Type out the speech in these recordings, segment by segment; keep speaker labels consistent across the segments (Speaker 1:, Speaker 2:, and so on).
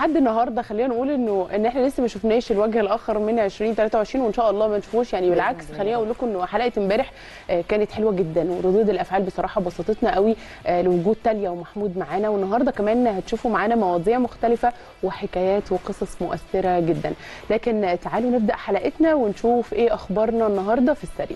Speaker 1: لحد النهارده خلينا نقول انه ان احنا لسه ما شفناش الوجه الاخر من 2023 وان شاء الله ما نشوفوش يعني بالعكس خليني اقول لكم انه حلقه امبارح آه، كانت حلوه جدا وردود الافعال بصراحه بسطتنا قوي آه، لوجود تاليا ومحمود معانا والنهارده كمان هتشوفوا معانا مواضيع مختلفه وحكايات وقصص مؤثره جدا لكن آه، تعالوا نبدا حلقتنا ونشوف ايه اخبارنا النهارده في السريع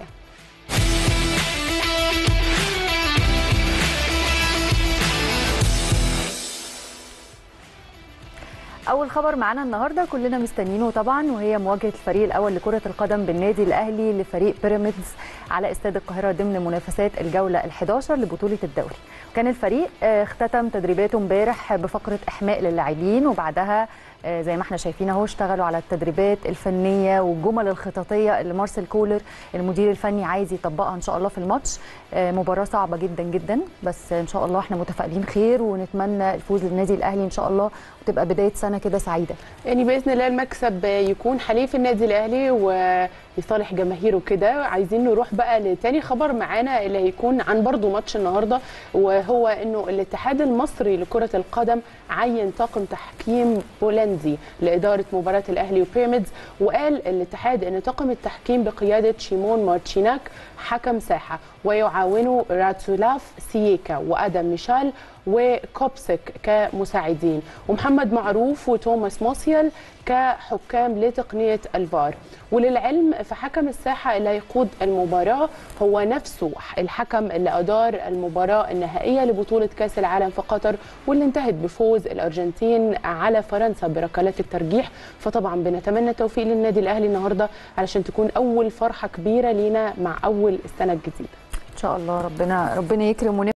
Speaker 2: اول خبر معانا النهارده كلنا مستنيينه طبعا وهي مواجهه الفريق الاول لكره القدم بالنادي الاهلي لفريق بيراميدز على استاد القاهره ضمن منافسات الجوله ال11 لبطوله الدوري كان الفريق آه، اختتم تدريباته امبارح بفقره احماء للاعبين وبعدها آه، زي ما احنا شايفين اهو اشتغلوا على التدريبات الفنيه والجمل الخططيه اللي مارسيل كولر المدير الفني عايز يطبقها ان شاء الله في الماتش آه، مباراه صعبه جدا جدا بس ان شاء الله احنا متفائلين خير ونتمنى الفوز للنادي الاهلي ان شاء الله وتبقى بدايه سنه كده سعيده
Speaker 1: يعني باذن الله المكسب يكون حليف النادي الاهلي ولصالح جماهيره كده عايزين نروح بقى لتاني خبر معانا اللي هيكون عن برضو ماتش النهارده وهو انه الاتحاد المصري لكره القدم عين طاقم تحكيم بولندي لاداره مباراه الاهلي وبيراميدز وقال الاتحاد ان طاقم التحكيم بقياده شيمون مارتشيناك حكم ساحه ويعاونه راتسولاف سييكا وادم ميشال وكوبسك كمساعدين ومحمد معروف وتوماس موسيال كحكام لتقنية الفار وللعلم فحكم الساحة اللي هيقود المباراة هو نفسه الحكم اللي أدار المباراة النهائية لبطولة كأس العالم في قطر واللي انتهت بفوز الأرجنتين على فرنسا بركلات الترجيح فطبعا بنتمنى التوفيق للنادي الأهلي النهاردة علشان تكون أول فرحة كبيرة لينا مع أول السنة الجديدة
Speaker 2: ان شاء الله ربنا ربنا يكرم ونفرح